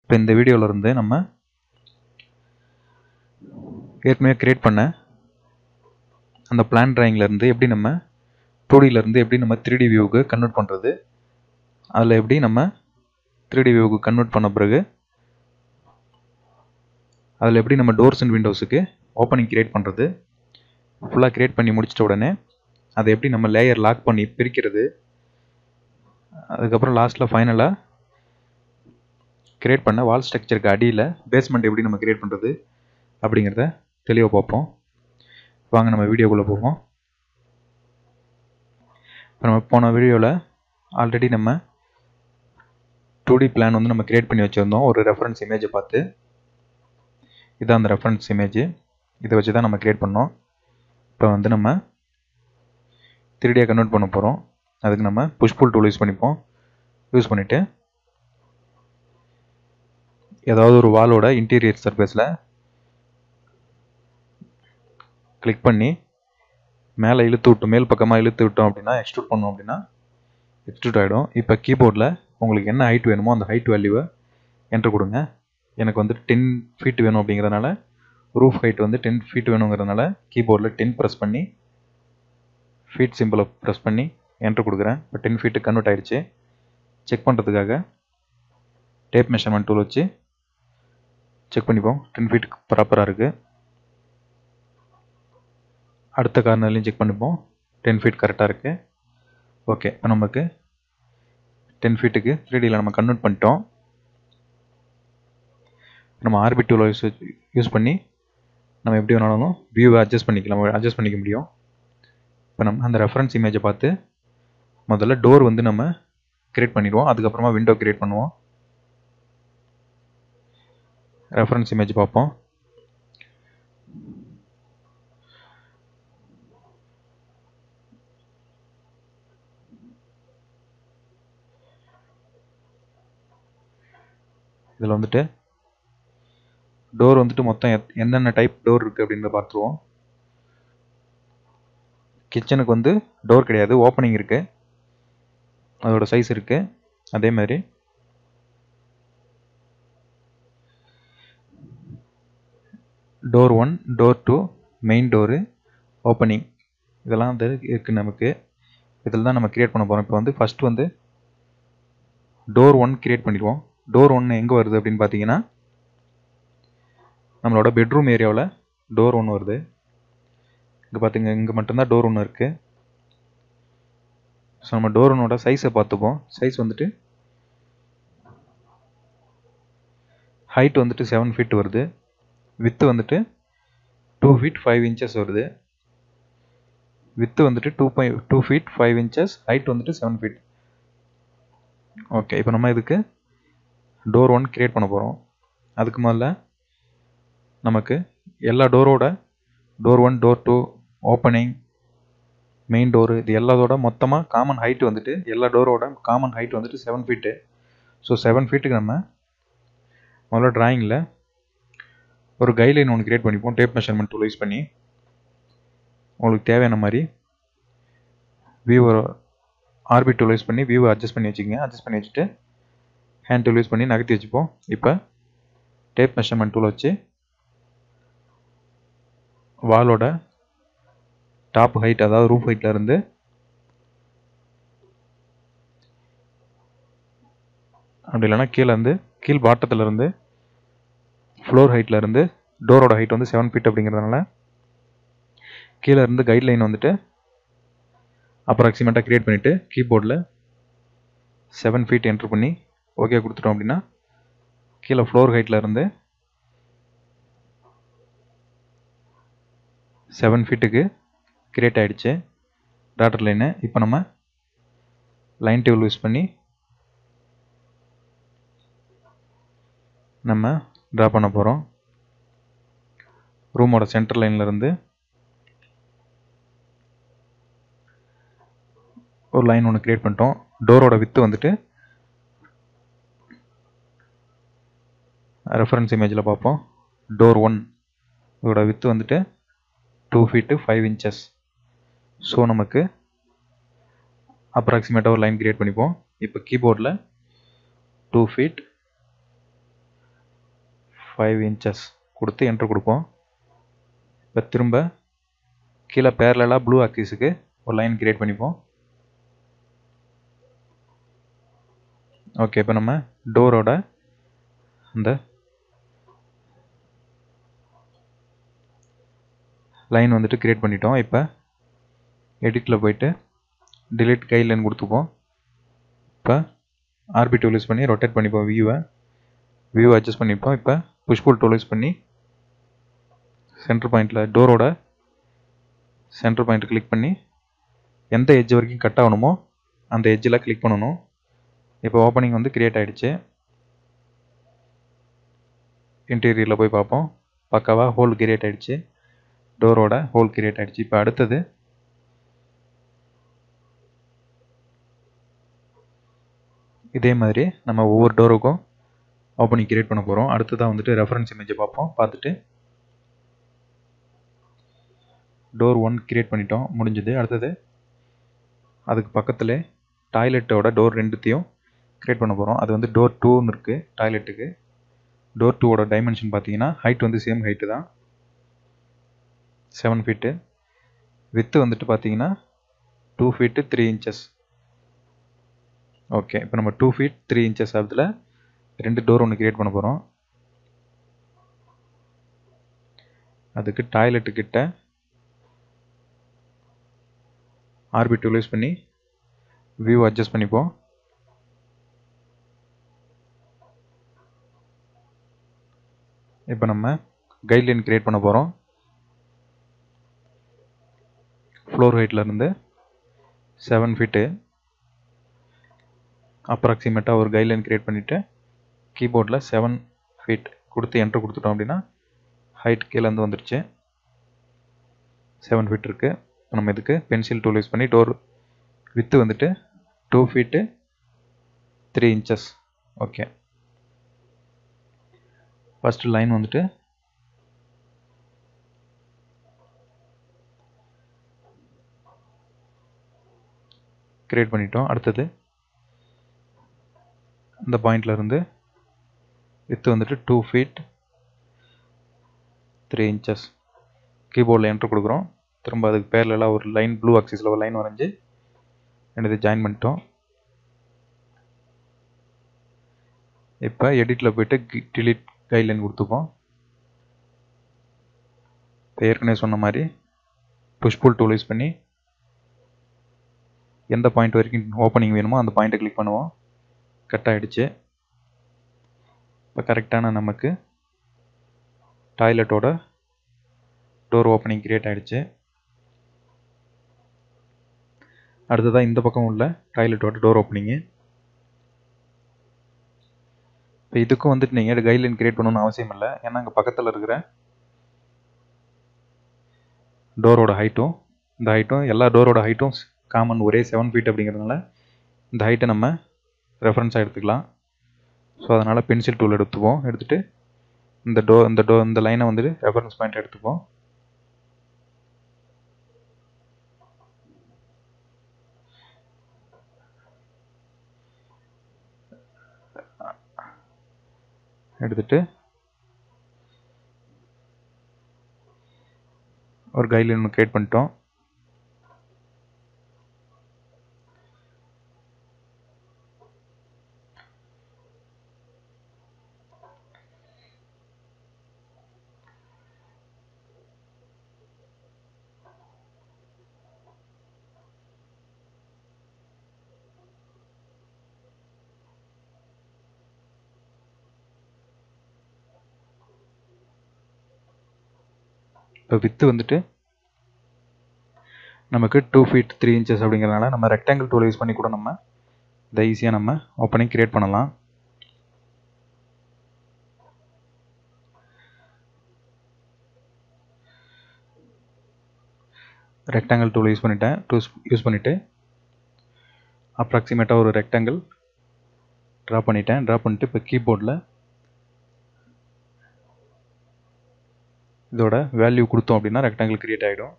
இப்போ இந்த வீடியோவில் இருந்து நம்ம ஏற்கனவே க்ரியேட் பண்ண அந்த பிளான் இருந்து எப்படி நம்ம டூ இருந்து எப்படி நம்ம த்ரீ டி வியூவுக்கு கன்வெர்ட் பண்ணுறது அதில் எப்படி நம்ம த்ரீ டி வியூவுக்கு கன்வெர்ட் பண்ண பிறகு அதில் எப்படி நம்ம டோர்ஸ் அண்ட் விண்டோஸுக்கு ஓப்பனிங் க்ரியேட் பண்ணுறது ஃபுல்லாக க்ரியேட் பண்ணி முடிச்சிட்ட உடனே அதை எப்படி நம்ம லேயர் லாக் பண்ணி பிரிக்கிறது அதுக்கப்புறம் லாஸ்ட்டில் ஃபைனலாக க்ரியேட் பண்ண வால் ஸ்ட்ரக்சருக்கு அடியில் பேஸ்மெண்ட் எப்படி நம்ம க்ரியேட் பண்ணுறது அப்படிங்கிறத தெளிவாக பார்ப்போம் வாங்க நம்ம வீடியோக்குள்ளே போவோம் இப்போ நம்ம போன வீடியோவில் ஆல்ரெடி நம்ம டூ டி பிளான் வந்து நம்ம க்ரியேட் பண்ணி வச்சுருந்தோம் ஒரு ரெஃபரன்ஸ் இமேஜை பார்த்து இதான் அந்த ரெஃபரன்ஸ் இமேஜ் இதை வச்சு தான் நம்ம க்ரியேட் பண்ணோம் இப்போ வந்து நம்ம த்ரீடியாக கன்வெர்ட் பண்ண போகிறோம் அதுக்கு நம்ம புஷ்புல் டூல் யூஸ் பண்ணிப்போம் யூஸ் பண்ணிவிட்டு ஏதாவது ஒரு வாலோட இன்டீரியர் சர்ஃபேஸில் கிளிக் பண்ணி மேலே இழுத்து விட்டு மேல் பக்கமாக இழுத்து விட்டோம் அப்படின்னா எக்ஸ்ட்ரூட் பண்ணோம் அப்படின்னா எக்ஸ்ட்ரூட் ஆகிடும் இப்போ கீபோர்டில் உங்களுக்கு என்ன ஹைட் வேணுமோ அந்த ஹைட் வேல்யூவை என்ட்ரு கொடுங்க எனக்கு வந்து டென் ஃபீட் வேணும் அப்படிங்கிறதுனால ரூஃப் ஹைட் வந்து டென் ஃபீட் வேணுங்கிறதுனால கீபோர்டில் டென் ப்ரெஸ் பண்ணி ஃபீட் சிம்பிளை ப்ரெஸ் பண்ணி என்ட்ரு கொடுக்குறேன் இப்போ டென் ஃபீட்டு கன்வெர்ட் ஆயிடுச்சு செக் பண்ணுறதுக்காக டேப் மெஷர்மெண்ட் டூல் வச்சு செக் பண்ணிப்போம் டென் ஃபீட் ப்ராப்பராக இருக்குது அடுத்த கார்னர்லையும் செக் பண்ணிப்போம் டென் ஃபீட் கரெக்டாக இருக்குது ஓகே இப்போ நமக்கு டென் ஃபீட்டுக்கு த்ரீ டியில் நம்ம கன்வெர்ட் பண்ணிட்டோம் நம்ம ஆர்பி டூலை யூஸ் யூஸ் பண்ணி நம்ம எப்படி வேணாலும் வியூவை அட்ஜஸ்ட் பண்ணிக்கலாம் அட்ஜஸ்ட் பண்ணிக்க முடியும் இப்போ நம்ம அந்த ரெஃபரன்ஸ் இமேஜை பார்த்து முதல்ல டோர் வந்து நம்ம கிரியேட் பண்ணிடுவோம் அதுக்கப்புறமா விண்டோ கிரியேட் பண்ணுவோம் ரெஃபரன்ஸ் இமேஜ் பார்ப்போம் இதில் வந்துட்டு டோர் வந்துட்டு மொத்தம் எத் என்னென்ன டைப் டோர் இருக்குது அப்படின்றத பார்த்துருவோம் கிச்சனுக்கு வந்து டோர் கிடையாது ஓப்பனிங் இருக்குது அதோட சைஸ் இருக்குது அதே மாதிரி door one door two main door opening இதெல்லாம் வந்து இருக்குது நமக்கு இதில் தான் நம்ம க்ரியேட் பண்ண போகிறோம் இப்போ வந்து ஃபஸ்ட் வந்து டோர் ஒன் க்ரியேட் பண்ணிடுவோம் டோர் ஒன்று எங்கே வருது அப்படின்னு பார்த்தீங்கன்னா நம்மளோட பெட்ரூம் ஏரியாவில் டோர் ஒன்று வருது இங்கே பார்த்துங்க இங்கே மட்டும்தான் டோர் ஒன்று இருக்குது ஸோ நம்ம டோர் ஒன்னோட சைஸை பார்த்துப்போம் சைஸ் வந்துட்டு ஹைட் வந்துட்டு செவன் ஃபீட் வருது வித்து வந்துட்டு டூ ஃபீட் ஃபைவ் இன்ச்சஸ் வருது வித்து வந்துட்டு two point two feet five inches height வந்துட்டு செவன் ஃபீட் ஓகே இப்போ நம்ம இதுக்கு டோர் ஒன் க்ரியேட் பண்ண போகிறோம் அதுக்கு முதல்ல நமக்கு எல்லா டோரோட door one door two opening main door இது எல்லாத்தோட மொத்தமாக காமன் ஹைட் வந்துட்டு எல்லா டோரோட காமன் ஹைட் வந்துட்டு செவன் ஃபீட்டு ஸோ செவன் ஃபீட்டுக்கு நம்ம முதல்ல ட்ராயிங்கில் ஒரு கைட்லைன் ஒன்று க்ரியேட் பண்ணிப்போம் டேப் மெஷர்மெண்ட் டூல் யூஸ் பண்ணி உங்களுக்கு தேவையான மாதிரி வியூவை ஆர்பி டூல் யூஸ் பண்ணி வியூவை அட்ஜஸ்ட் பண்ணி வச்சுக்கோங்க அட்ஜஸ்ட் பண்ணி வச்சுட்டு ஹேண்ட் டூல் யூஸ் பண்ணி நகர்த்தி வச்சுப்போம் இப்போ டேப் மெஷர்மெண்ட் டூல் வச்சு வாலோட டாப் ஹைட் அதாவது ரூஃப் ஹைட்டில் இருந்து அப்படி இல்லைன்னா கீழே இருந்து கீழ் பாட்டத்தில் இருந்து ஃப்ளோர் ஹைட்டில் இருந்து டோரோட ஹைட் வந்து செவன் ஃபீட் அப்படிங்கிறதுனால கீழே இருந்து கைட்லைன் வந்துட்டு அப்ராக்சிமேட்டாக க்ரியேட் பண்ணிவிட்டு கீபோர்டில் செவன் ஃபீட் என்ட்ரு பண்ணி ஓகே கொடுத்துட்டோம் அப்படின்னா கீழே ஃப்ளோர் ஹைட்டில் இருந்து செவன் ஃபீட்டுக்கு கிரியேட் ஆகிடுச்சு டாட்டர் லைனு இப்போ நம்ம லைன் டேபிள் யூஸ் பண்ணி நம்ம ட்ரா பண்ண போகிறோம் ரூமோட சென்டர் லைன்லேருந்து ஒரு லைன் ஒன்று க்ரியேட் பண்ணிட்டோம் டோரோட வித்து வந்துட்டு ரெஃபரன்ஸ் இமேஜில் பார்ப்போம் டோர் ஒன் இதோட வித்து வந்துட்டு two feet five inches so நமக்கு அப்ராக்சிமேட்டாக ஒரு லைன் க்ரியேட் பண்ணிப்போம் இப்போ கீபோர்டில் டூ ஃபீட் ஃபைவ் இன்ச்சஸ் கொடுத்து என்ட்ரு கொடுப்போம் இப்போ திரும்ப கீழே பேரலாக ப்ளூ ஆக்சிஸுக்கு ஒரு லைன் கிரியேட் பண்ணிப்போம் ஓகே இப்போ நம்ம டோரோட அந்த லைன் வந்துட்டு கிரியேட் பண்ணிட்டோம் இப்போ எடிட்டில் போயிட்டு delete கைட்லைன் கொடுத்துப்போம் இப்போ ஆர்பி டூல் யூஸ் பண்ணி ரொட்டேட் பண்ணிப்போம் வியூவை வியூ அட்ஜஸ்ட் பண்ணிப்போம் இப்போ புஷ்புல் டூல் யூஸ் பண்ணி சென்டர் பாயிண்டில் டோரோட சென்டர் பாயிண்ட் கிளிக் பண்ணி எந்த எட்ஜ் வரைக்கும் கட் ஆகணுமோ அந்த எட்ஜில் கிளிக் பண்ணணும் இப்போ ஓப்பனிங் வந்து கிரியேட் ஆகிடுச்சு இன்டீரியரில் போய் பார்ப்போம் பக்காவாக ஹோல் கிரியேட் ஆகிடுச்சு டோரோட ஹோல் கிரியேட் ஆகிடுச்சு இப்போ அடுத்தது இதே மாதிரி நம்ம ஒவ்வொரு டோருக்கும் ஓப்பனிங் கிரியேட் பண்ண போகிறோம் அடுத்ததாக வந்துட்டு ரெஃபரன்ஸ் இமேஜை பார்ப்போம் பார்த்துட்டு டோர் ஒன் கிரியேட் பண்ணிட்டோம் முடிஞ்சது அடுத்தது அதுக்கு பக்கத்தில் டாய்லெட்டோட டோர் ரெண்டுத்தையும் கிரியேட் பண்ண போகிறோம் அது வந்து டோர் டூன்னு இருக்குது டாய்லெட்டுக்கு டோர் டூவோட டைமென்ஷன் பார்த்தீங்கன்னா ஹைட் வந்து சேம் ஹைட்டு தான் செவன் ஃபீட்டு வித்து வந்துட்டு பார்த்தீங்கன்னா two feet three inches okay இப்போ நம்ம டூ ஃபீட் த்ரீ இன்ச்சஸ் அதில் ரெண்டு டோர் ஒன்று கிரியேட் பண்ண போகிறோம் அதுக்கு டாய்லெட்டு கிட்ட ஆர்பி டூல் யூஸ் பண்ணி வியூ அட்ஜஸ்ட் பண்ணிப்போம் இப்போ நம்ம கைட்லைன் கிரியேட் பண்ண போகிறோம் ஃப்ளோர் ஹைட்லேருந்து செவன் ஃபீட்டு அப்ராக்சிமேட்டாக ஒரு கைட்லைன் கிரியேட் பண்ணிவிட்டு கீபோர்டில் செவன் ஃபீட் கொடுத்து என்ட்ரு கொடுத்துட்டோம் அப்படின்னா ஹைட் கீழேருந்து வந்துடுச்சு செவன் ஃபீட் இருக்குது நம்ம இதுக்கு பென்சில் டூல் யூஸ் பண்ணி டோர் வித்து வந்துட்டு two feet three inches okay first line வந்துட்டு கிரியேட் பண்ணிட்டோம் அடுத்தது இந்த பாயிண்ட்ல இருந்து வித்து வந்துட்டு டூ ஃபீட் த்ரீ இன்ச்சஸ் கீபோர்டில் என்ட்ரு கொடுக்குறோம் திரும்ப அதுக்கு பேரலாம் ஒரு லைன் ப்ளூ ஆக்சிஸில் ஒரு லைன் வரைஞ்சி ரெண்டு ஜாயின் பண்ணிட்டோம் இப்போ எடிட்டில் போயிட்டு டிலீட் கைட்லைன் கொடுத்துப்போம் இப்போ ஏற்கனவே சொன்ன மாதிரி புஷ்புல் டூல் யூஸ் பண்ணி எந்த பாயிண்ட் வரைக்கும் ஓப்பனிங் வேணுமோ அந்த பாயிண்ட்டை கிளிக் பண்ணுவோம் கட் ஆகிடுச்சு இப்போ கரெக்டான நமக்கு டாய்லெட்டோட டோர் ஓப்பனிங் கிரியேட் ஆகிடுச்சு அடுத்ததாக இந்த பக்கம் உள்ள டாய்லெட்டோட டோர் ஓப்பனிங்கு இப்போ இதுக்கும் வந்துட்டு நீங்கள் கைட்லைன் கிரியேட் பண்ணணும்னு அவசியம் இல்லை ஏன்னா அங்கே பக்கத்தில் இருக்கிற டோரோட ஹைட்டும் இந்த ஹைட்டும் எல்லா டோரோட ஹைட்டும் காமன் ஒரே செவன் ஃபீட் அப்படிங்கிறதுனால இந்த ஹைட்டை நம்ம ரெஃபரன்ஸாக எடுத்துக்கலாம் ஸோ அதனால் பென்சில் டூல் எடுத்துப்போம் எடுத்துகிட்டு இந்த டோ இந்த டோ இந்த லைனை வந்துட்டு ரெஃபரன்ஸ் பாயிண்ட் எடுத்துப்போம் எடுத்துட்டு ஒரு கைட்லைன் ஒன்று கிரியேட் பண்ணிட்டோம் இப்போ வித்து வந்துட்டு நமக்கு டூ ஃபீட் த்ரீ இன்ச்சஸ் அப்படிங்கிறதுனால நம்ம ரெக்டாங்கிள் டூல் யூஸ் பண்ணி கூட நம்ம இதை ஈஸியாக நம்ம ஓப்பனிங் கிரியேட் பண்ணலாம் ரெக்டாங்கிள் டூல் யூஸ் பண்ணிட்டேன் டூஸ் யூஸ் பண்ணிவிட்டு அப்ராக்சிமேட்டாக ஒரு ரெக்டாங்கிள் ட்ரா பண்ணிட்டேன் ட்ரா பண்ணிட்டு இப்போ கீபோர்டில் இதோட வேல்யூ கொடுத்தோம் அப்படின்னா ரெக்டாங்கிள் கிரியேட் ஆகிடும்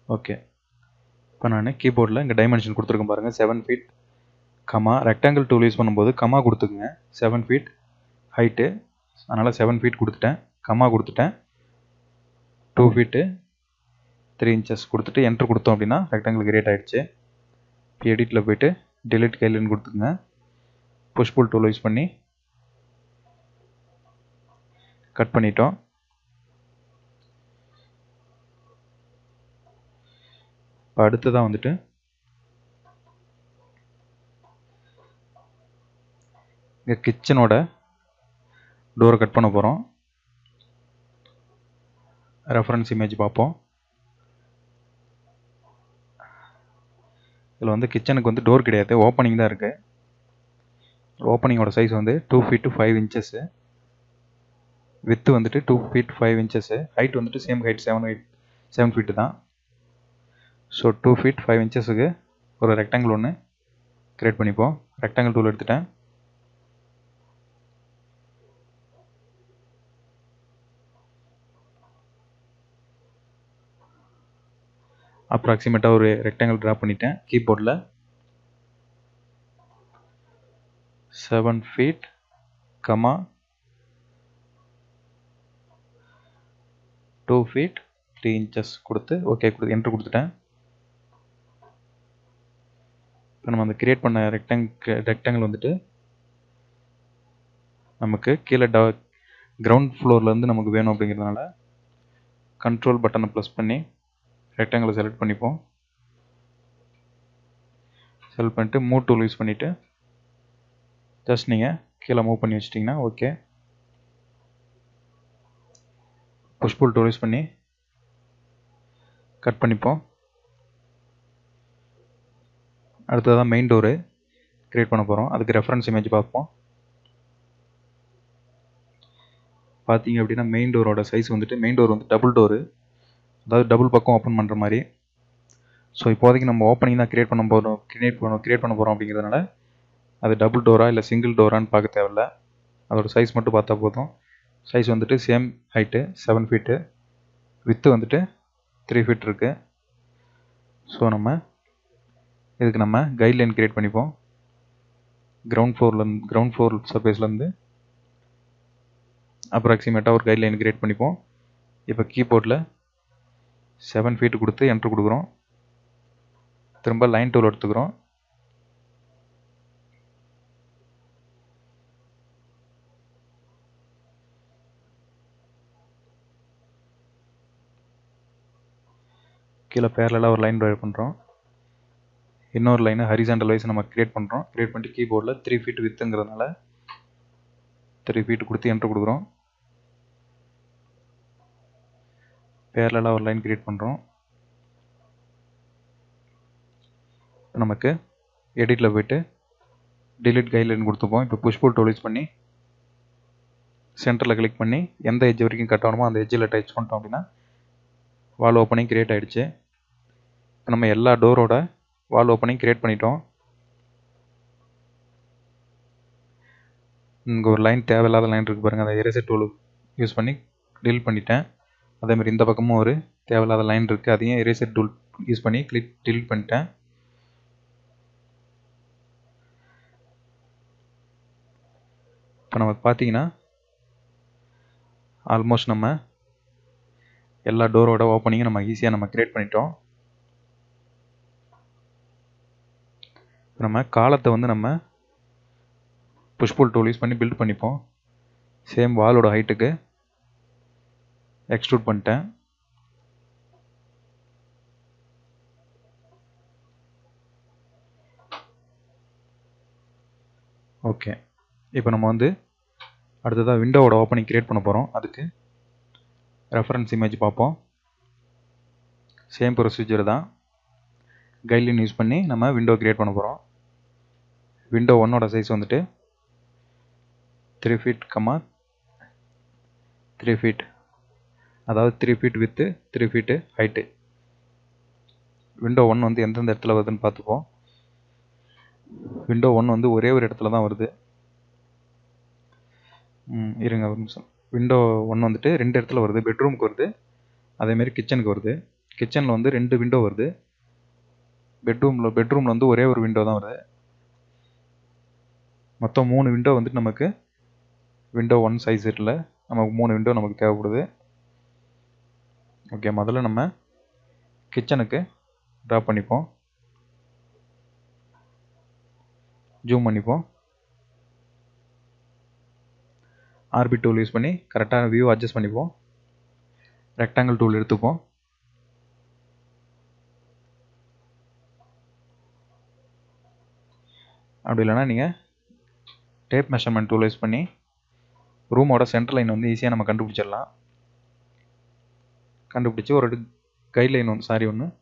ஓகே இப்போ நான் கீபோர்டில் இங்கே டைமென்ஷன் கொடுத்துருக்கேன் பாருங்கள் seven feet comma rectangle tool use பண்ணும்போது கமா கொடுத்துக்குங்க செவன் ஃபீட் ஹைட்டு அதனால் செவன் ஃபீட் கொடுத்துட்டேன் கமா கொடுத்துட்டேன் டூ ஃபீட்டு த்ரீ இன்ச்சஸ் கொடுத்துட்டு என்ட்ரு கொடுத்தோம் அப்படின்னா ரெக்டாங்கிள் கிரியேட் ஆகிடுச்சு இப்போ எடிட்டில் போயிட்டு டிலிட் கைலன்னு கொடுத்துக்குங்க புஷ் புல் டூல் யூஸ் பண்ணி கட் பண்ணிட்டோம் இப்போ அடுத்ததாக வந்துட்டு இங்கே கிச்சனோட டோரை கட் பண்ண போகிறோம் ரெஃபரன்ஸ் இமேஜ் பார்ப்போம் இதில் வந்து கிச்சனுக்கு வந்து டோர் கிடையாது ஓப்பனிங் தான் இருக்குது ஓப்பனிங்கோட சைஸ் வந்து two feet to five inches width வந்துட்டு two feet five inches height வந்துட்டு same height seven height seven feet தான் ஸோ டூ ஃபீட் ஃபைவ் இன்ச்சஸுக்கு ஒரு ரெக்டாங்கிள் ஒன்று க்ரியேட் பண்ணிப்போம் ரெக்டாங்கிள் டூல் எடுத்துட்டேன் அப்ராக்சிமேட்டாக ஒரு ரெக்டாங்கிள் ட்ரா பண்ணிட்டேன் கீபோர்டில் seven feet comma two feet three inches கொடுத்து ஓகே கொடுத்து என்ட்ரு கொடுத்துட்டேன் இப்போ நம்ம அந்த கிரியேட் பண்ண ரெக்டாங் ரெக்டாங்கிள் வந்துட்டு நமக்கு கீழே ட கிரவுண்ட் ஃப்ளோர்லேருந்து நமக்கு வேணும் அப்படிங்கிறதுனால கண்ட்ரோல் பட்டனை ப்ளஸ் பண்ணி ரெக்டாங்கிளை செலக்ட் பண்ணிப்போம் செலக்ட் பண்ணிட்டு மூவ் டூல் யூஸ் பண்ணிவிட்டு ஜஸ்ட் நீங்கள் கீழே மூவ் பண்ணி வச்சிட்டிங்கன்னா ஓகே புஷ்புல் டூல் யூஸ் பண்ணி கட் பண்ணிப்போம் அடுத்ததான் மெயின் டோரு க்ரியேட் பண்ண போகிறோம் அதுக்கு ரெஃபரன்ஸ் இமேஜ் பார்ப்போம் பார்த்தீங்க அப்படின்னா மெயின் டோரோட சைஸ் வந்துட்டு மெயின் டோர் வந்து டபுள் டோரு அதாவது டபுள் பக்கம் ஓப்பன் பண்ணுற மாதிரி ஸோ இப்போதைக்கு நம்ம ஓப்பனிங் தான் க்ரியேட் பண்ண போகிறோம் க்ரியேட் பண்ண க்ரியேட் பண்ண போகிறோம் அப்படிங்கிறதுனால அது டபுள் டோரா இல்லை சிங்கிள் டோரான்னு பார்க்க தேவையில்ல அதோட சைஸ் மட்டும் பார்த்தா போதும் சைஸ் வந்துட்டு same height seven feet width வந்துட்டு த்ரீ ஃபீட் இருக்குது ஸோ நம்ம இதுக்கு நம்ம கைட்லைன் க்ரியேட் பண்ணிப்போம் கிரவுண்ட் ஃப்ளோரில் கிரவுண்ட் ஃப்ளோர் சர்ஃபேஸ்லேருந்து அப்ராக்சிமேட்டாக ஒரு கைட்லைன் க்ரியேட் பண்ணிப்போம் இப்போ கீபோர்டில் செவன் ஃபீட் கொடுத்து என்ட்ரு கொடுக்குறோம் திரும்ப லைன் டூல் எடுத்துக்கிறோம் கீழே பேரலாக ஒரு லைன் ட்ரைவ் பண்ணுறோம் இன்னொரு லைனை ஹரிசாண்டல் வைஸ் நம்ம க்ரியேட் பண்ணுறோம் க்ரியேட் பண்ணிட்டு கீபோர்டில் த்ரீ ஃபீட் வித்துங்கிறதுனால த்ரீ ஃபீட் கொடுத்து என்ட்ரு கொடுக்குறோம் பேரலாக ஒரு லைன் க்ரியேட் பண்ணுறோம் நமக்கு எடிட்டில் போயிட்டு டிலீட் கைட்லைன் கொடுத்துப்போம் இப்போ புஷ்புல் டூல் யூஸ் பண்ணி சென்டரில் கிளிக் பண்ணி எந்த எஜ் வரைக்கும் கட் ஆகணுமோ அந்த எஜ்ஜில் டச் பண்ணிட்டோம் அப்படின்னா வால் ஓப்பனிங் க்ரியேட் ஆகிடுச்சு இப்போ நம்ம எல்லா டோரோட வால் ஓப்பனிங் க்ரியேட் பண்ணிட்டோம் இங்கே ஒரு லைன் தேவையில்லாத லைன் இருக்குது பாருங்கள் அந்த எரேசர் டூல் யூஸ் பண்ணி டீல் பண்ணிட்டேன் அதேமாதிரி இந்த பக்கமும் ஒரு தேவையில்லாத லைன் இருக்குது அதையும் எரேசர் டூல் யூஸ் பண்ணி கிளிக் டிலீட் பண்ணிட்டேன் இப்போ நம்ம பார்த்தீங்கன்னா ஆல்மோஸ்ட் நம்ம எல்லா டோரோட ஓப்பனிங்கும் நம்ம ஈஸியாக நம்ம க்ரியேட் பண்ணிட்டோம் நம்ம காலத்தை வந்து நம்ம புஷ்புல் டூல் யூஸ் பண்ணி பில்ட் பண்ணிப்போம் சேம் வாலோட ஹைட்டுக்கு எக்ஸ்ட்ரூட் பண்ணிட்டேன் ஓகே இப்போ நம்ம வந்து அடுத்ததாக விண்டோவோட ஓப்பனிங் க்ரியேட் பண்ண போகிறோம் அதுக்கு ரெஃபரன்ஸ் இமேஜ் பார்ப்போம் சேம் ப்ரொசீஜர் தான் கைட்லைன் யூஸ் பண்ணி நம்ம விண்டோ க்ரியேட் பண்ண போகிறோம் விண்டோ ஒன்னோட சைஸ் வந்துட்டு three feet comma three feet அதாவது three feet width three feet height window one வந்து எந்தெந்த இடத்துல வருதுன்னு பார்த்துப்போம் விண்டோ ஒன் வந்து ஒரே ஒரு இடத்துல தான் வருது ம், இருங்க ஒரு நிமிஷம் விண்டோ ஒன் வந்துட்டு ரெண்டு இடத்துல வருது பெட்ரூமுக்கு வருது அதேமாரி கிச்சனுக்கு வருது கிச்சனில் வந்து ரெண்டு விண்டோ வருது பெட்ரூமில் பெட்ரூமில் வந்து ஒரே ஒரு விண்டோ தான் வருது மொத்தம் மூணு விண்டோ வந்துட்டு நமக்கு விண்டோ ஒன் சைஸ் செட்டில் நமக்கு மூணு விண்டோ நமக்கு தேவைப்படுது ஓகே முதல்ல நம்ம கிச்சனுக்கு ட்ரா பண்ணிப்போம் ஜூம் பண்ணிப்போம் ஆர்பி டூல் யூஸ் பண்ணி கரெக்டாக வியூ அட்ஜஸ்ட் பண்ணிப்போம் ரெக்டாங்கிள் டூல் எடுத்துப்போம் அப்படி இல்லைனா நீங்கள் டேப் மெஷர்மெண்ட் டூல் யூஸ் பண்ணி ரூமோட சென்டர் லைன் வந்து ஈஸியாக நம்ம கண்டுபிடிச்சிடலாம் கண்டுபிடிச்சி ஒரு கைட்லைன் ஒன்று சாரி ஒன்று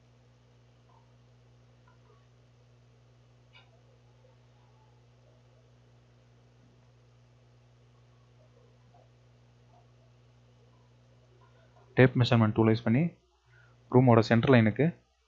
டேப் மெஷர்மெண்ட் டூல் யூஸ் பண்ணி ரூமோட சென்டர் லைனுக்கு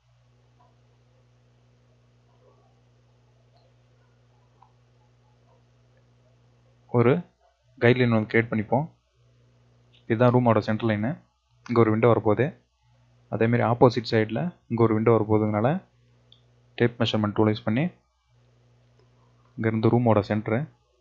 ஒரு கைட்லைன் வந்து க்ரியேட் பண்ணிப்போம் இதுதான் ரூமோட சென்டர் லைனு இங்கே ஒரு விண்டோ வரப்போகுது அதேமாரி ஆப்போசிட் சைடில் இங்கே ஒரு விண்டோ வரப்போகுதுனால டேப் மெஷர்மெண்ட் டூல் யூஸ் பண்ணி இங்கேருந்து ரூமோட சென்டரு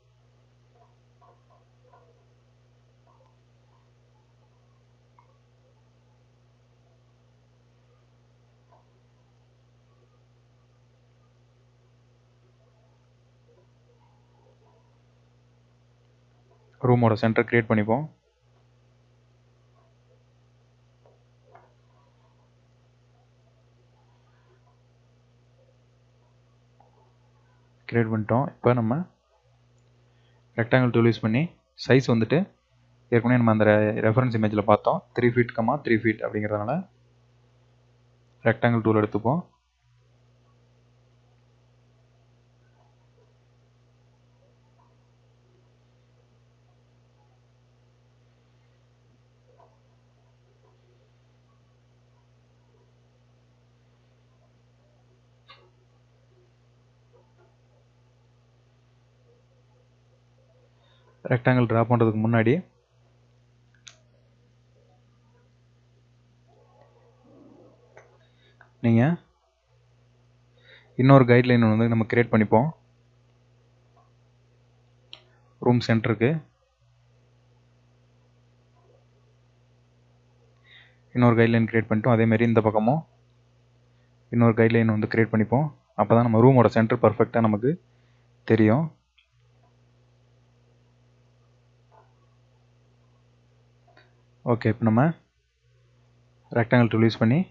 ரூமோட சென்டர் க்ரியேட் பண்ணிப்போம் க்ரியேட் பண்ணிட்டோம் இப்போ நம்ம ரெக்டாங்கிள் டூல் யூஸ் பண்ணி சைஸ் வந்துட்டு ஏற்கனவே நம்ம அந்த ரெஃபரன்ஸ் இமேஜில் பார்த்தோம் three feet comma three feet அப்படிங்கிறதுனால ரெக்டாங்கிள் டூல் எடுத்துப்போம் ரெக்டாங்கிள் ட்ரா பண்ணுறதுக்கு முன்னாடி நீங்கள் இன்னொரு கைட்லைன் வந்து நம்ம க்ரியேட் பண்ணிப்போம் ரூம் சென்டருக்கு இன்னொரு கைட்லைன் க்ரியேட் பண்ணிட்டோம் அதேமாரி இந்த பக்கமும் இன்னொரு கைட்லைன் வந்து க்ரியேட் பண்ணிப்போம் அப்போ தான் நம்ம ரூமோட சென்டர் பர்ஃபெக்டாக நமக்கு தெரியும் ஓகே இப்போ நம்ம ரெக்டாங்கிள் டூல் யூஸ் பண்ணி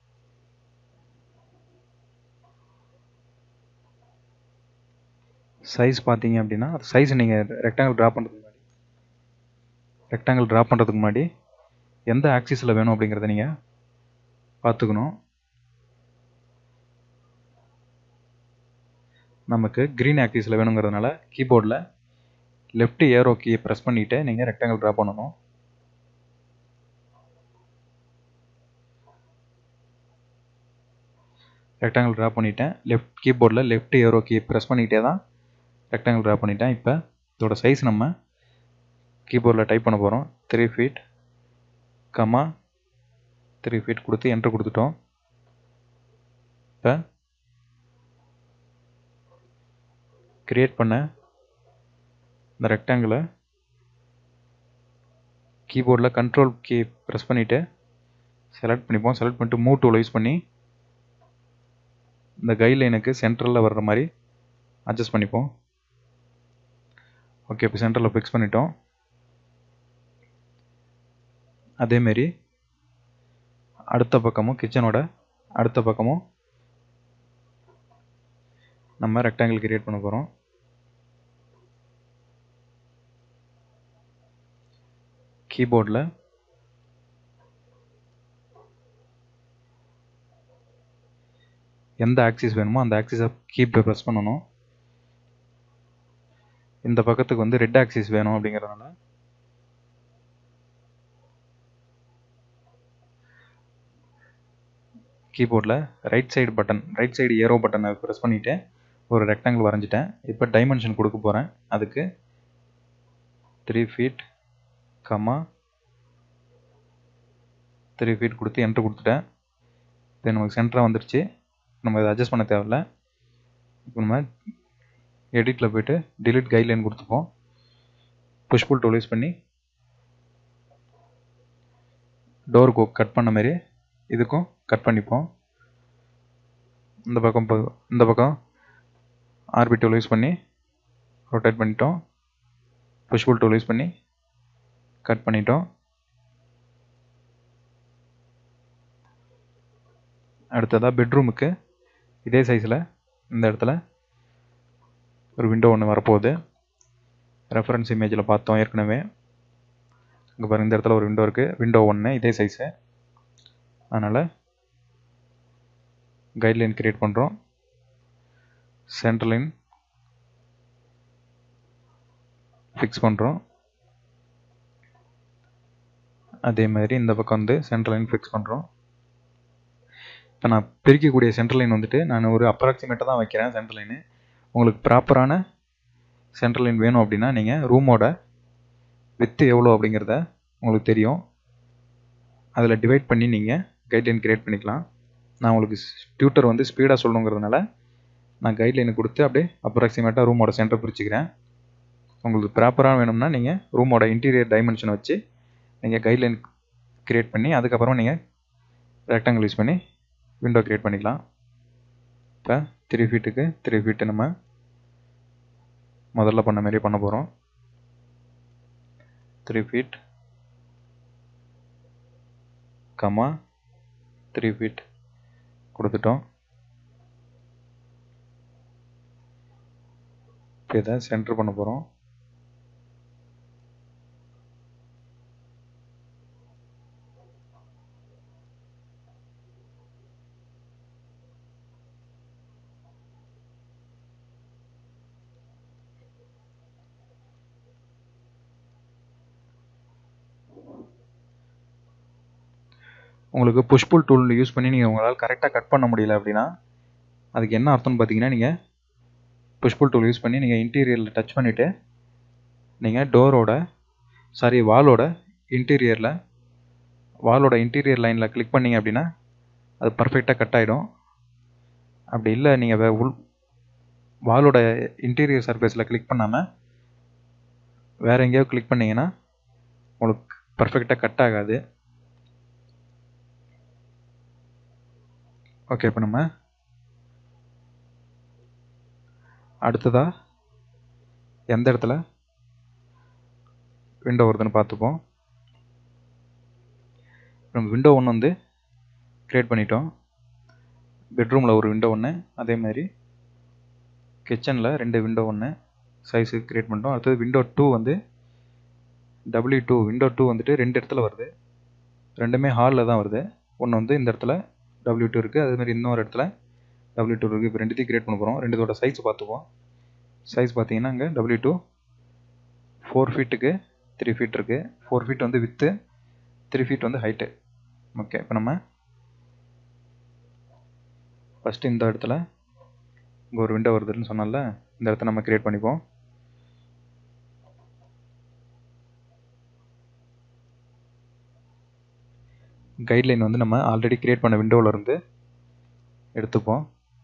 சைஸ் பார்த்தீங்க அப்படின்னா சைஸ் நீங்கள் ரெக்டாங்கிள் ட்ரா பண்ணுறதுக்கு முன்னாடி ரெக்டாங்கிள் ட்ரா பண்ணுறதுக்கு முன்னாடி எந்த ஆக்சிஸில் வேணும் அப்படிங்கிறத நீங்கள் பார்த்துக்கணும் நமக்கு க்ரீன் ஆக்சிஸில் வேணுங்கிறதுனால கீபோர்டில் லெஃப்ட் ஏரோ கீயை ப்ரெஸ் பண்ணிவிட்டு நீங்கள் ரெக்டாங்கிள் ட்ரா பண்ணணும் ரெக்டாங்கிள் ட்ரா பண்ணிட்டேன் லெஃப்ட் கீபோர்டில் லெஃப்ட் ஏரோ கீ ப்ரெஸ் பண்ணிகிட்டே தான் ரெக்டாங்கிள் ட்ரா பண்ணிட்டேன் இப்போ இதோட சைஸ் நம்ம கீபோர்டில் டைப் பண்ண போகிறோம் three feet comma three feet கொடுத்து என்ட்ரு கொடுத்துட்டோம் இப்போ க்ரியேட் பண்ண இந்த ரெக்டாங்கிளை கீபோர்டில் கண்ட்ரோல் கீ ப்ரெஸ் பண்ணிவிட்டு செலக்ட் பண்ணிப்போம் செலக்ட் பண்ணிட்டு மூவ் டூல் யூஸ் பண்ணி இந்த கைட்லைனுக்கு சென்டரில் வர்ற மாதிரி அட்ஜஸ்ட் பண்ணிப்போம் ஓகே இப்போ சென்டரில் ஃபிக்ஸ் பண்ணிட்டோம் அதேமாரி அடுத்த பக்கமும் கிச்சனோட அடுத்த பக்கமும் நம்ம ரெக்டாங்கிள் கிரியேட் பண்ண போகிறோம் கீபோர்டில் எந்த ஆக்சிஸ் வேணுமோ அந்த ஆக்சிஸை கீப்பில் ப்ரெஸ் பண்ணணும் இந்த பக்கத்துக்கு வந்து ரெட் ஆக்சிஸ் வேணும் அப்படிங்கிறதுனால கீபோர்டில் right side button right side arrow பட்டனை ப்ரெஸ் பண்ணிவிட்டு ஒரு ரெக்டாங்கிள் வரைஞ்சிட்டேன் இப்போ டைமென்ஷன் கொடுக்க போகிறேன் அதுக்கு three feet comma three feet கொடுத்து என்ட்ரு கொடுத்துட்டேன் இது நமக்கு சென்டராக வந்துருச்சு நம்ம இதை அட்ஜஸ்ட் பண்ண தேவையில்ல இப்போ நம்ம எடிட்டில் போயிட்டு delete கைட்லைன் கொடுத்துப்போம் புஷ் புல் டூல் யூஸ் பண்ணி டோருக்கு கட் பண்ண மாதிரி இதுக்கும் கட் பண்ணிப்போம் இந்த பக்கம் ப- இந்த பக்கம் ஆர்பி டூல் யூஸ் பண்ணி ரொட்டேட் பண்ணிட்டோம் புஷ் புல் டூல் யூஸ் பண்ணி கட் பண்ணிட்டோம் அடுத்ததாக பெட்ரூமுக்கு இதே சைஸில் இந்த இடத்துல ஒரு விண்டோ ஒன்று வரப்போகுது ரெஃபரன்ஸ் இமேஜில் பார்த்தோம் ஏற்கனவே இங்கே பாருங்க இந்த இடத்துல ஒரு விண்டோ இருக்குது விண்டோ ஒன்று இதே சைஸு அதனால் கைட்லைன் கிரியேட் பண்ணுறோம் சென்டர் லைன் ஃபிக்ஸ் பண்ணுறோம் அதே மாதிரி இந்த பக்கம் வந்து சென்டர் லைன் ஃபிக்ஸ் பண்ணுறோம் இப்போ நான் பிரிக்கக்கூடிய சென்டர் லைன் வந்துட்டு நான் ஒரு அப்ராக்சிமேட்டாக தான் வைக்கிறேன் சென்டர் லைனு உங்களுக்கு ப்ராப்பரான சென்டர் லைன் வேணும் அப்படின்னா நீங்கள் ரூமோட வித்து எவ்வளோ அப்படிங்கிறத உங்களுக்கு தெரியும் அதில் டிவைட் பண்ணி நீங்கள் கைட்லைன் கிரியேட் பண்ணிக்கலாம் நான் உங்களுக்கு டியூட்டர் வந்து ஸ்பீடாக சொல்லணுங்கிறதுனால நான் கைட்லைனை கொடுத்து அப்படியே அப்ராக்சிமேட்டாக ரூமோட சென்டர் பிரிச்சுக்கிறேன் உங்களுக்கு ப்ராப்பராக வேணும்னா நீங்கள் ரூமோட இன்டீரியர் டைமென்ஷன் வச்சு நீங்கள் கைட்லைன் கிரியேட் பண்ணி அதுக்கப்புறமா நீங்கள் ரெக்டாங்கிள் யூஸ் பண்ணி விண்டோ கிரியேட் பண்ணிக்கலாம் இப்போ த்ரீ ஃபீட்டுக்கு த்ரீ ஃபீட்டு நம்ம முதல்ல பண்ண மாதிரி பண்ண போகிறோம் three feet comma three feet கொடுத்துட்டோம் இப்போ இதை சென்டர் பண்ண போகிறோம் உங்களுக்கு புஷ் புல் டூல் யூஸ் பண்ணி நீங்கள் உங்களால் கரெக்டாக கட் பண்ண முடியல அப்படின்னா அதுக்கு என்ன அர்த்தம்னு பார்த்தீங்கன்னா நீங்கள் புஷ் புல் டூல் யூஸ் பண்ணி நீங்கள் இன்டீரியரில் டச் பண்ணிவிட்டு நீங்கள் டோரோட சாரி வாலோட இன்டீரியரில் வாலோட இன்டீரியர் லைனில் கிளிக் பண்ணீங்க அப்படின்னா அது பர்ஃபெக்டாக கட் ஆகிடும் அப்படி இல்லை நீங்கள் உள் வாலோட இன்டீரியர் சர்ஃபேஸில் கிளிக் பண்ணாமல் வேறு எங்கேயோ கிளிக் பண்ணீங்கன்னா உங்களுக்கு பர்ஃபெக்டாக கட் ஆகாது ஓகே இப்போ நம்ம அடுத்ததா எந்த இடத்துல விண்டோ வருதுன்னு பார்த்துப்போம் நம்ம விண்டோ ஒன்று வந்து க்ரியேட் பண்ணிட்டோம் பெட்ரூமில் ஒரு விண்டோ ஒன்று அதே மாதிரி கிச்சனில் ரெண்டு விண்டோ ஒன்று சைஸு க்ரியேட் பண்ணிட்டோம் அடுத்தது விண்டோ டூ வந்து டபிள்யூ டூ விண்டோ டூ வந்துட்டு ரெண்டு இடத்துல வருது ரெண்டுமே ஹாலில் தான் வருது ஒன்று வந்து இந்த இடத்துல டபிள்யூ டூ இருக்குது அதேமாதிரி இன்னொரு இடத்துல டபிள்யூ டூ இருக்குது இப்போ ரெண்டுத்தையும் கிரியேட் பண்ண போகிறோம் ரெண்டுத்தோட சைஸ் பார்த்துப்போம் சைஸ் பார்த்தீங்கன்னா இங்கே டபிள்யூ டூ ஃபோர் ஃபீட்டுக்கு த்ரீ ஃபீட் இருக்குது ஃபோர் ஃபீட் வந்து வித்து த்ரீ ஃபீட் வந்து ஹைட்டு ஓகே இப்போ நம்ம ஃபஸ்ட்டு இந்த இடத்துல இங்கே ஒரு விண்டோ வருதுன்னு சொன்னால இந்த இடத்த நம்ம கிரியேட் பண்ணிப்போம் கைட்லைன் வந்து நம்ம ஆல்ரெடி கிரியேட் பண்ண விண்டோவில் இருந்து எடுத்துப்போம்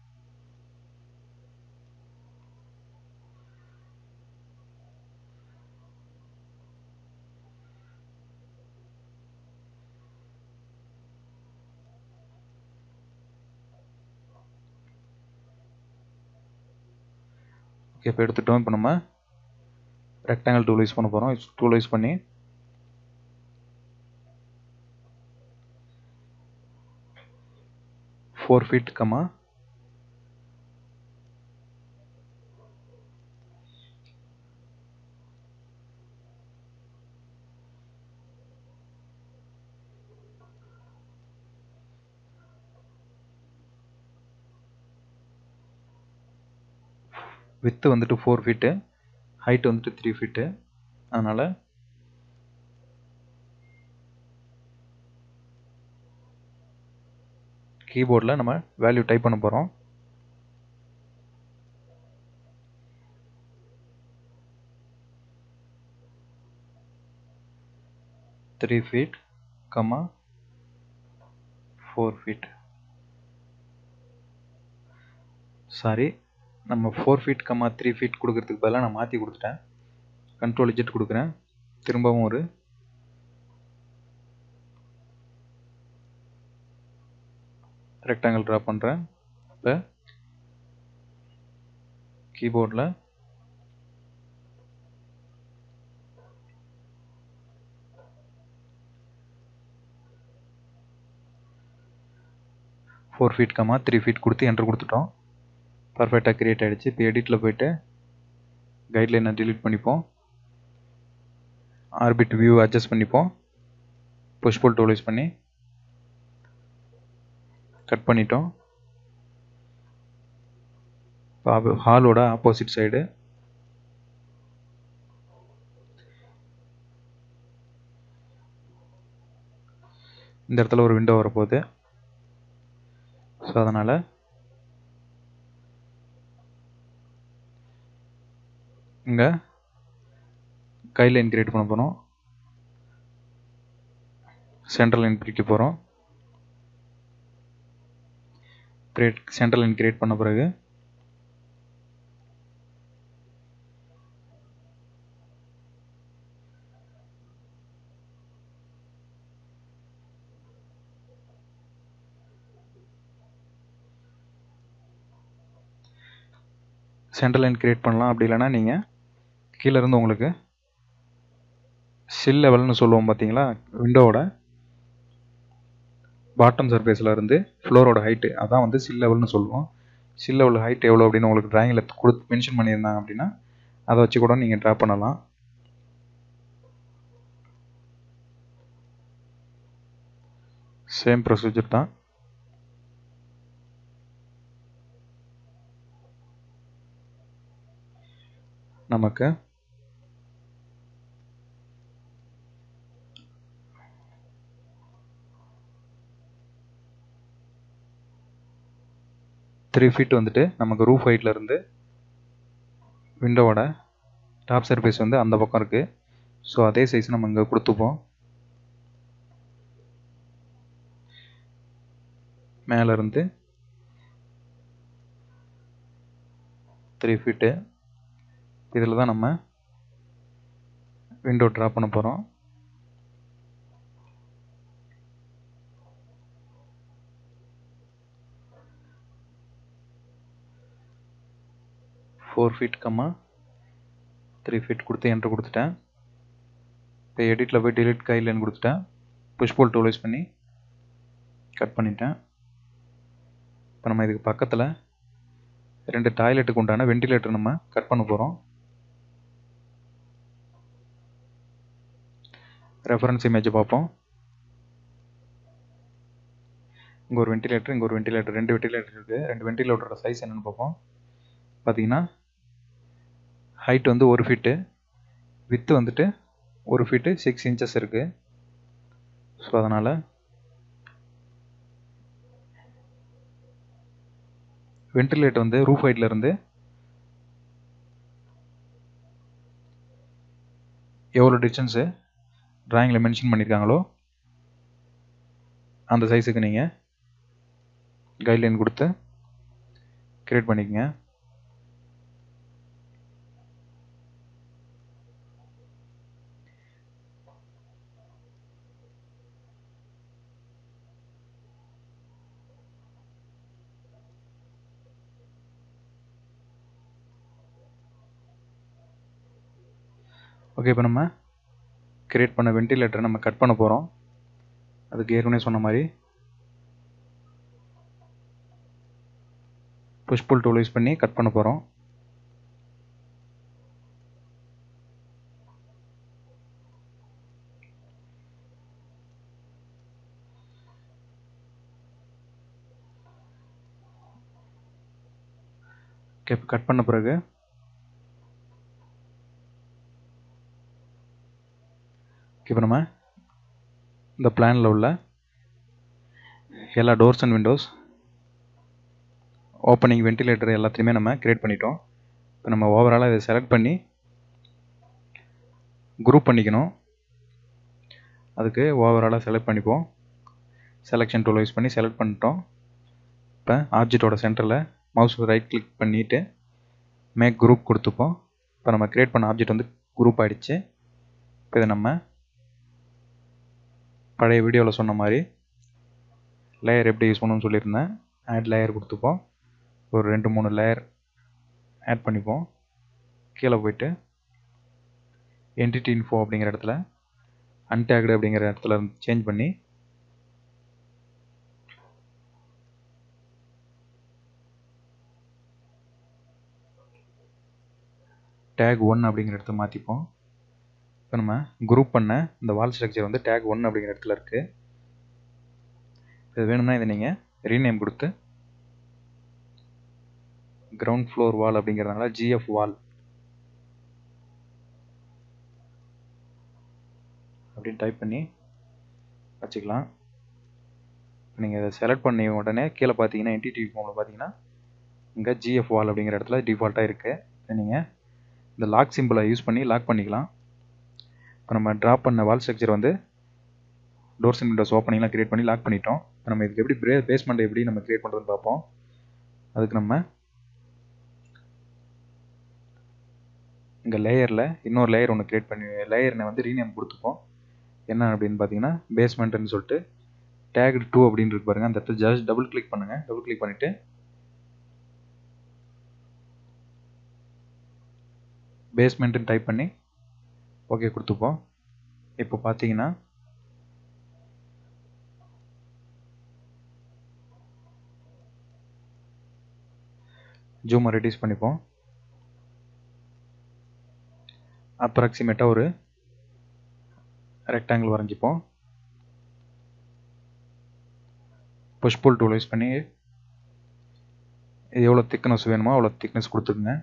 ஓகே இப்போ எடுத்துட்டோம் இப்போ நம்ம ரெக்டாங்கிள் டூல் யூஸ் பண்ண போகிறோம் டூல் யூஸ் பண்ணி ஃபோர் ஃபீட் கமா வித்து வந்துட்டு ஃபோர் ஃபீட்டு ஹைட் வந்துட்டு த்ரீ ஃபீட்டு அதனால் கீபோர்டில் நம்ம வேல்யூ டைப் பண்ண போகிறோம் three feet comma four feet sorry நம்ம four feet comma three feet கொடுக்கறதுக்கு பதிலாக நான் மாற்றி கொடுத்துட்டேன் கண்ட்ரோல் இஜெட் கொடுக்குறேன் திரும்பவும் ஒரு ரெக்டாங்கிள் ட்ரா பண்ணுறேன் இப்போ கீபோர்டில் four feet comma three feet கொடுத்து என்ட்ரு கொடுத்துட்டோம் பர்ஃபெக்டாக க்ரியேட் ஆகிடுச்சு இப்போ எடிட்டில் போயிட்டு கைட்லைனை டிலீட் பண்ணிப்போம் ஆர்பிட் வியூ அட்ஜஸ்ட் பண்ணிப்போம் புஷ் புல் டூல் யூஸ் பண்ணி கட் பண்ணிட்டோம் ஹாலோட ஆப்போசிட் சைடு இந்த இடத்துல ஒரு விண்டோ வரப்போகுது ஸோ அதனால் இங்கே கைலைன் கிரியேட் பண்ண போகிறோம் சென்ட்ரல் லைன் பிரிக்க போகிறோம் கிரியேட் சென்ட்ரல் லைன் கிரியேட் பண்ண பிறகு சென்ட்ரல் லைன் கிரியேட் பண்ணலாம் அப்படி இல்லைன்னா நீங்கள் கீழே இருந்து உங்களுக்கு சில் லெவல்னு சொல்லுவோம் பார்த்தீங்களா விண்டோவோட பாட்டம் சர்ஃபேஸில் இருந்து ஃப்ளோரோட ஹைட்டு அதான் வந்து சில் லெவல்னு சொல்லுவோம் சில் லெவல் ஹைட் எவ்வளோ அப்படின்னு உங்களுக்கு ட்ராயிங்கில் கொடுத்து மென்ஷன் பண்ணியிருந்தாங்க அப்படின்னா அதை வச்சு கூட நீங்கள் ட்ரா பண்ணலாம் சேம் ப்ரொசீஜர் தான் நமக்கு த்ரீ ஃபீட் வந்துட்டு நமக்கு ரூஃப் ஹைட்டில் இருந்து விண்டோவோட டாப் சர்ஃபேஸ் வந்து அந்த பக்கம் இருக்குது ஸோ அதே சைஸ் நம்ம இங்கே கொடுத்துப்போம் மேலேருந்து த்ரீ ஃபீட்டு இதில் தான் நம்ம விண்டோ ட்ரா பண்ண போகிறோம் four feet comma three feet கொடுத்து என்ட்ரு கொடுத்துட்டேன் இப்போ எடிட்டில் போய் டிலீட் கைட்லைன் கொடுத்துட்டேன் புஷ் போல் டூல் யூஸ் பண்ணி கட் பண்ணிட்டேன் இப்போ நம்ம இதுக்கு பக்கத்தில் ரெண்டு டாய்லெட்டுக்கு உண்டான வெண்டிலேட்டர் நம்ம கட் பண்ண போகிறோம் ரெஃபரன்ஸ் இமேஜ் பார்ப்போம் இங்கே ஒரு வெண்டிலேட்டர் இங்கே ஒரு வெண்டிலேட்டர் ரெண்டு வெண்டிலேட்டர் இருக்குது ரெண்டு வெண்டிலேட்டரோட சைஸ் என்னென்னு பார்ப்போம் பார்த்தீங்கன்னா ஹைட் வந்து ஒரு ஃபீட்டு வித்து வந்துட்டு ஒரு ஃபீட்டு சிக்ஸ் இன்ச்சஸ் இருக்குது ஸோ அதனால் வென்டிலேட் வந்து ரூஃப் ஹைட்ல இருந்து எவ்வளோ டிஸ்டன்ஸு ட்ராயிங்கில் மென்ஷன் பண்ணியிருக்காங்களோ அந்த சைஸுக்கு நீங்கள் கைட்லைன் கொடுத்து கிரியேட் பண்ணிக்கங்க ஓகே இப்போ நம்ம கிரியேட் பண்ண வென்டிலேட்டரை நம்ம கட் பண்ண போகிறோம் அதுக்கு ஏற்கனவே சொன்ன மாதிரி புஷ் புல் டூல் யூஸ் பண்ணி கட் பண்ண போகிறோம் ஓகே இப்போ கட் பண்ண பிறகு இப்போ நம்ம இந்த பிளானில் உள்ள எல்லா doors and windows opening ventilator எல்லாத்தையுமே நம்ம கிரியேட் பண்ணிட்டோம் இப்போ நம்ம ஓவராலாக இதை செலக்ட் பண்ணி குரூப் பண்ணிக்கணும் அதுக்கு ஓவராலாக செலக்ட் பண்ணிப்போம் செலெக்ஷன் டூல் யூஸ் பண்ணி செலக்ட் பண்ணிட்டோம் இப்போ ஆப்ஜெக்டோட சென்டரில் மவுஸ் ரைட் கிளிக் பண்ணிவிட்டு மேக் குரூப் கொடுத்துப்போம் இப்போ நம்ம க்ரியேட் பண்ண ஆப்ஜெக்ட் வந்து குரூப் ஆகிடுச்சு இப்போ இதை நம்ம பழைய வீடியோவில் சொன்ன மாதிரி லேயர் எப்படி யூஸ் பண்ணணும்னு சொல்லியிருந்தேன் ஆட் லேயர் கொடுத்துப்போம் ஒரு ரெண்டு மூணு லேயர் ஆட் பண்ணிப்போம் கீழே போயிட்டு என்டிட்டி இன்ஃபோ அப்படிங்கிற இடத்துல அன்டேக்டு அப்படிங்கிற இடத்துல சேஞ்ச் பண்ணி டேக் ஒன் அப்படிங்கிற இடத்த மாற்றிப்போம் இப்போ நம்ம குரூப் பண்ண இந்த வால் ஸ்ட்ரக்சர் வந்து டேக் ஒன் அப்படிங்கிற இடத்துல இருக்குது இது வேணும்னா இதை நீங்கள் ரீநேம் கொடுத்து கிரவுண்ட் ஃப்ளோர் வால் அப்படிங்கிறதுனால ஜிஎஃப் வால் அப்படின்னு டைப் பண்ணி வச்சுக்கலாம் நீங்கள் இதை செலக்ட் பண்ணி உடனே கீழே பார்த்தீங்கன்னா என்டிடி ஃபார்மில் பார்த்தீங்கன்னா இங்கே ஜிஎஃப் வால் அப்படிங்கிற இடத்துல டிஃபால்ட்டாக இருக்குது நீங்கள் இந்த லாக் சிம்பிளை யூஸ் பண்ணி லாக் பண்ணிக்கலாம் இப்போ நம்ம ட்ராப் பண்ண வால் ஸ்ட்ரக்சர் வந்து டோர்ஸ் அண்ட் விண்டோஸ் ஓப்பனிங்லாம் க்ரியேட் பண்ணி லாக் பண்ணிட்டோம் இப்போ நம்ம இதுக்கு எப்படி பிரே பேஸ்மெண்ட் எப்படி நம்ம க்ரியேட் பண்ணுறதுன்னு பார்ப்போம் அதுக்கு நம்ம இங்கே லேயரில் இன்னொரு லேயர் ஒன்று க்ரியேட் பண்ணி லேயர்னை வந்து ரீநேம் கொடுத்துப்போம் என்ன அப்படின்னு பார்த்தீங்கன்னா பேஸ்மெண்ட்டுன்னு சொல்லிட்டு டேக் டூ அப்படின்னு இருக்கு பாருங்கள் அந்த இடத்துல ஜஸ்ட் டபுள் கிளிக் பண்ணுங்கள் டபுள் கிளிக் பண்ணிவிட்டு பேஸ்மெண்ட்டுன்னு டைப் பண்ணி ஓகே கொடுத்துப்போம் இப்போ பார்த்தீங்கன்னா ஜூமை ரெடியூஸ் பண்ணிப்போம் அப்ராக்சிமேட்டாக ஒரு ரெக்டாங்கிள் வரைஞ்சிப்போம் புஷ் புல் டூல் யூஸ் பண்ணி இது எவ்வளோ திக்னஸ் வேணுமோ அவ்வளோ திக்னஸ் கொடுத்துக்குங்க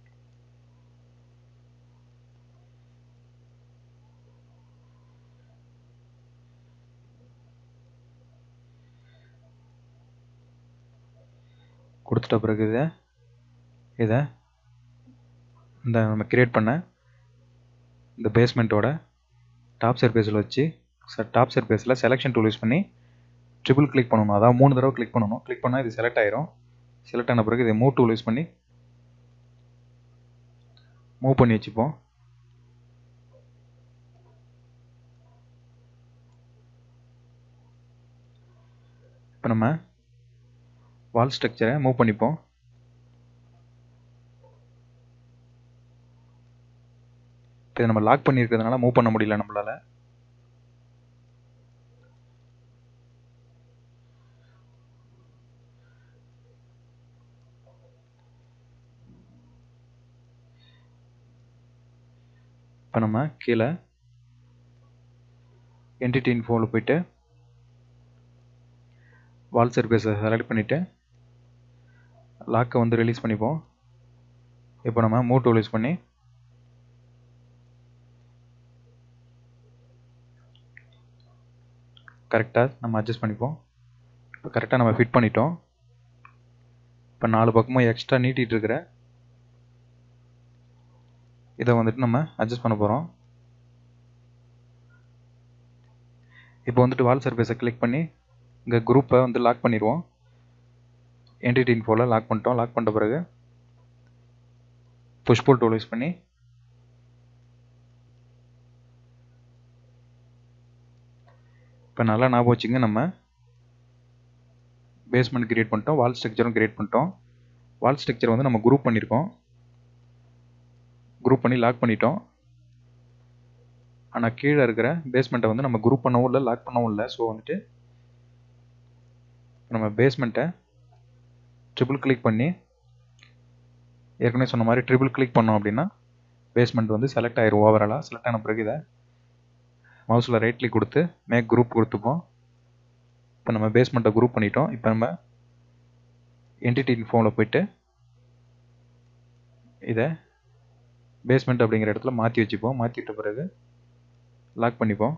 கொடுத்துட்ட பிறகு இதை இதை இந்த நம்ம கிரியேட் பண்ண இந்த பேஸ்மெண்ட்டோட டாப் சர்ஃபேஸில் வச்சு டாப் சர்ஃபேஸில் செலெக்ஷன் டூல் யூஸ் பண்ணி ட்ரிபிள் கிளிக் பண்ணணும் அதாவது மூணு தடவை கிளிக் பண்ணணும் கிளிக் பண்ணால் இது செலக்ட் ஆயிரும் செலக்ட் ஆன பிறகு இதை மூவ் டூல் யூஸ் பண்ணி மூவ் பண்ணி வச்சுப்போம் இப்போ நம்ம வால் ஸ்ட்ரக்சரை மூவ் பண்ணிப்போம் இப்போ இதை நம்ம லாக் பண்ணியிருக்கிறதுனால மூவ் பண்ண முடியல நம்மளால இப்போ நம்ம கீழே என்டிட்டி இன்ஃபோவில் போயிட்டு வால் சர்ஃபேஸை செலக்ட் பண்ணிவிட்டு லாக்கை வந்து ரிலீஸ் பண்ணிப்போம் இப்போ நம்ம மூவ் டூல் யூஸ் பண்ணி கரெக்டாக நம்ம அட்ஜஸ்ட் பண்ணிப்போம் இப்போ கரெக்டாக நம்ம ஃபிட் பண்ணிட்டோம் இப்போ நாலு பக்கமும் எக்ஸ்ட்ரா நீட்டிகிட்டு இருக்கிற இதை வந்துட்டு நம்ம அட்ஜஸ்ட் பண்ண போகிறோம் இப்போ வந்துட்டு வால் சர்ஃபேஸை கிளிக் பண்ணி இங்கே குரூப்பை வந்து லாக் பண்ணிடுவோம் என்டிடி இன்ஃபோவில் லாக் பண்ணிட்டோம் லாக் பண்ணிட்ட பிறகு புஷ்போல் டூல் யூஸ் பண்ணி இப்போ நல்லா ஞாபகம் வச்சுங்க நம்ம பேஸ்மெண்ட் கிரியேட் பண்ணிட்டோம் வால் ஸ்ட்ரக்சரும் கிரியேட் பண்ணிட்டோம் வால் ஸ்ட்ரக்சர் வந்து நம்ம குரூப் பண்ணியிருக்கோம் குரூப் பண்ணி லாக் பண்ணிட்டோம் ஆனால் கீழே இருக்கிற பேஸ்மெண்ட்டை வந்து நம்ம குரூப் பண்ணவும் இல்லை லாக் பண்ணவும் இல்லை ஸோ வந்துட்டு நம்ம பேஸ்மெண்ட்டை ட்ரிபிள் கிளிக் பண்ணி ஏற்கனவே சொன்ன மாதிரி ட்ரிபிள் கிளிக் பண்ணோம் அப்படின்னா பேஸ்மெண்ட் வந்து செலக்ட் ஆயிரும் ஓவராலாக செலக்ட் ஆன பிறகு இதை மவுஸில் ரைட் கிளிக் கொடுத்து மேக் குரூப் கொடுத்துப்போம் இப்போ நம்ம பேஸ்மெண்ட்டை குரூப் பண்ணிட்டோம் இப்போ நம்ம என்டிடி இன்ஃபார்மில் போயிட்டு இதை பேஸ்மெண்ட் அப்படிங்கிற இடத்துல மாற்றி வச்சுப்போம் மாற்றிட்ட பிறகு லாக் பண்ணிப்போம்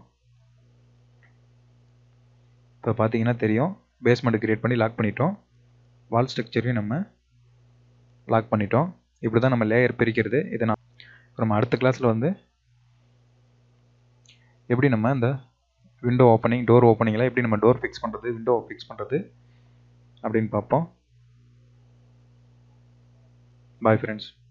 இப்போ பார்த்தீங்கன்னா தெரியும் பேஸ்மெண்ட் கிரியேட் பண்ணி லாக் பண்ணிட்டோம் வால் ஸ்ட்ரக்சரையும் நம்ம லாக் பண்ணிட்டோம் இப்படி தான் நம்ம லேயர் பிரிக்கிறது இதை நான் நம்ம அடுத்த கிளாஸில் வந்து எப்படி நம்ம இந்த விண்டோ ஓப்பனிங் டோர் ஓப்பனிங்கில் எப்படி நம்ம டோர் ஃபிக்ஸ் பண்ணுறது விண்டோ ஃபிக்ஸ் பண்ணுறது அப்படின்னு பார்ப்போம் பாய் ஃப்ரெண்ட்ஸ்